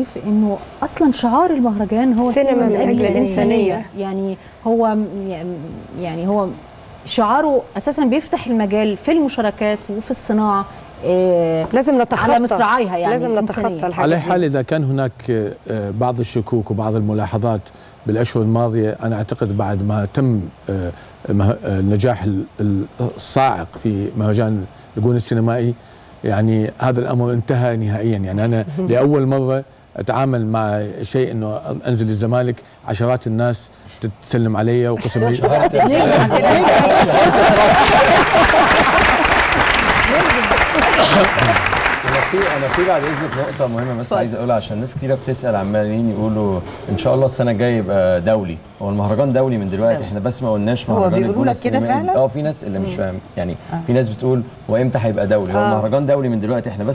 انه اصلا شعار المهرجان هو سينما من أجل الإنسانية. يعني هو يعني هو شعاره اساسا بيفتح المجال في المشاركات وفي الصناعه آه، لازم نتخطى على مصراعيها يعني لازم الإنسانية. نتخطى الحاجات على دي. حال اذا كان هناك آه، بعض الشكوك وبعض الملاحظات بالاشهر الماضيه انا اعتقد بعد ما تم آه، مه- آه، النجاح ال- ال- الصاعق في مهرجان الجون السينمائي يعني هذا الامر انتهى نهائيا يعني انا لاول مره اتعامل مع شيء انه انزل الزمالك عشرات الناس تتسلم علي وقسم لي انا في انا في بعد اذنك نقطه مهمه بس عايز اقولها عشان ناس كتيره بتسال عمالين يقولوا ان شاء الله السنه الجايه يبقى دولي هو المهرجان دولي من دلوقتي احنا بس ما قلناش هو مهرجان بيقولوا الجونة لك كده السينمائي. فعلا؟ اه في ناس اللي مش فاهم يعني في ناس بتقول هو امتى هيبقى دولي هو آه. المهرجان دولي من دلوقتي احنا بس